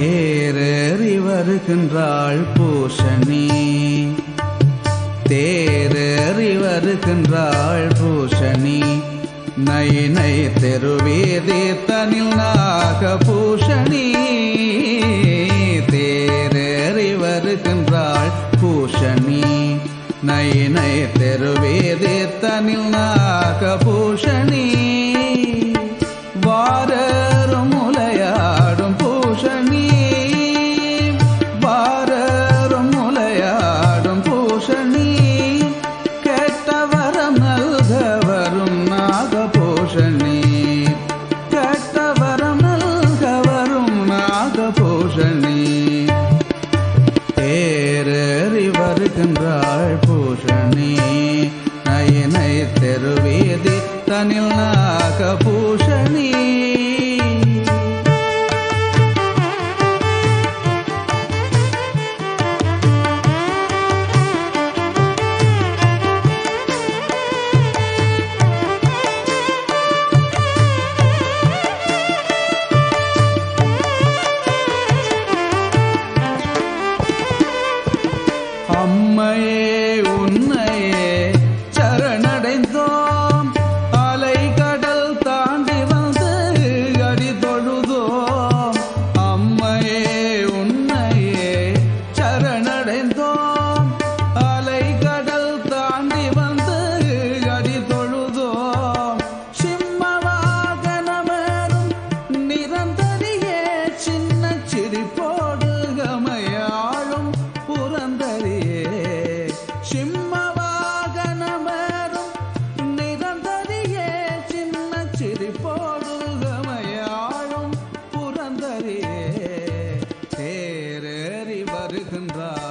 தேரேறி வருகின்றாள் பூஷணி தேரேறி வருகின்றாள் பூஷணி நை நை தெருவேதே தனில் நாக பூஷணி தேரேறி வருகின்றாள் பூஷணி நை நை தெருவேதே தனில் நாக பூஷணி வாரரும் முலையாடும் பூஷணி வாரரும் முலையாடும் பூஷணி கேட்டவரம் நல்க வரும் நாகபூஷணி கேட்டவரம் நல்க வரும் நாகபூஷணி தேரறி வருகின்றாள் பூஷணி நயனை தெருவேதி தனில் நாகபூஷணி அம்மையே உன்னையே சரணடைந்தோம் அலை கடல் தாண்டி வந்து அடி தொழுதோம் அம்மையே உன்னையே சரணடைந்தோம் அலை கடல் தாண்டி வந்து அடி தொழுதோம் சிம்மவாகனமேறும் நிரந்தரியே சின்ன சிரிப்போடு கமையாளும் புரந்தரியே சிம்மவாகனமேறும் நிரந்தரியே சின்ன சிரிப்போடு கமையாளும் புரந்தரியே தேரேறி வருகின்றார்